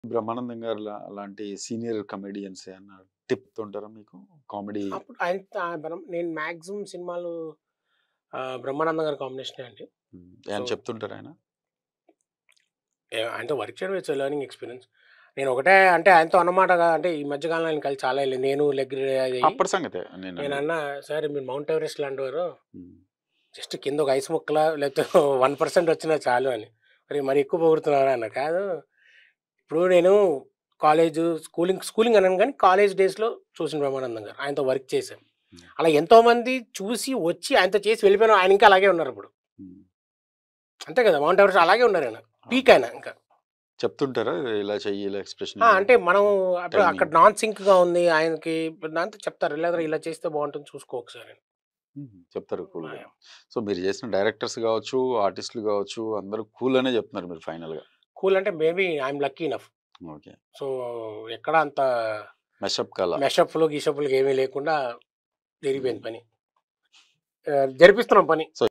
బ్రహ్మానందం గారు లా- లాంటి senior comedians ఏమన్నా టిప్ ఉంటారా మీకు కామెడీ అప్పుడు ఆయన ఆ బ్రహ్మ- నేను మాక్సిమం సినిమాలు ఆ, బ్రహ్మానందం గారి కాంబినేషన్ అండి ఆయన So- చెప్తుంటారు ఆయన ఏ- ఆయనతో వర్క్ చేయడం ఇట్స్ లెర్నింగ్ ఎక్స్పీరియన్స్ నేను ఒకటే అంటే ఆయనతో అన్నమాటగా అంటే ఈ మధ్యకాలంలో ఆయన కలిసి చాలా వెళ్ళింది నేను లెగ్ అప్పటి సంగతే నేను నేను అన్నా సరే మీరు మౌంట్ ఎవరెస్ట్ లాంటి వారు ఉమ్, జస్ట్ కింద ఒక ఐస్ ముక్కల లేకపోతే వన్ పర్సెంట్ వచ్చినా చాలు అని మరి మరి ఎక్కువ పొగుడుతున్నారా అన్న కాదు ఇప్పుడు నేను కాలేజ్ స్కూలింగ్ స్కూలింగ్ అన్నాను కానీ కాలేజ్ డేస్లో చూసిన బ్రహ్మానందం గారు ఆయనతో వర్క్ చేశాను Hmm. అలా ఎంతో మంది చూసి వచ్చి ఆయనతో చేసి వెళ్ళిపోయిన ఆయన ఇంకా అలాగే ఉన్నారు ఇప్పుడు ఉమ్. అంతే కదా మౌంట్ ఎవరెస్ట్ అలాగే ఉన్నారు ఆయన పీక్ ఆయన ఇంకా చెప్తుంటారా ఇలా చెయ్యి ఇలా ఎక్స్ప్రెషన్ ఆ, అంటే మనం అప్పుడు Timing. అక్కడ నాన్ సింక్ గా ఉంది ఆయనకి దాంతో చెప్తారు లేదా ఇలా చేస్తే బాగుంటుంది చూసుకో ఒకసారి చెప్తారు కూల్ సో మీరు చేసిన డైరెక్టర్స్ కావచ్చు ఆర్టిస్టులు కావచ్చు అందరూ కూల్ అనే చెప్తున్నారు మీరు ఫైనల్ గా కూల్ అంటే maybe I'm lucky enough okay so ఎక్కడ అంత మెషప్ కల మెషప్లు గిషప్లు ఏమీ లేకుండా జరిగిపోయింది పని ఆ, జరిపిస్తున్నాం పని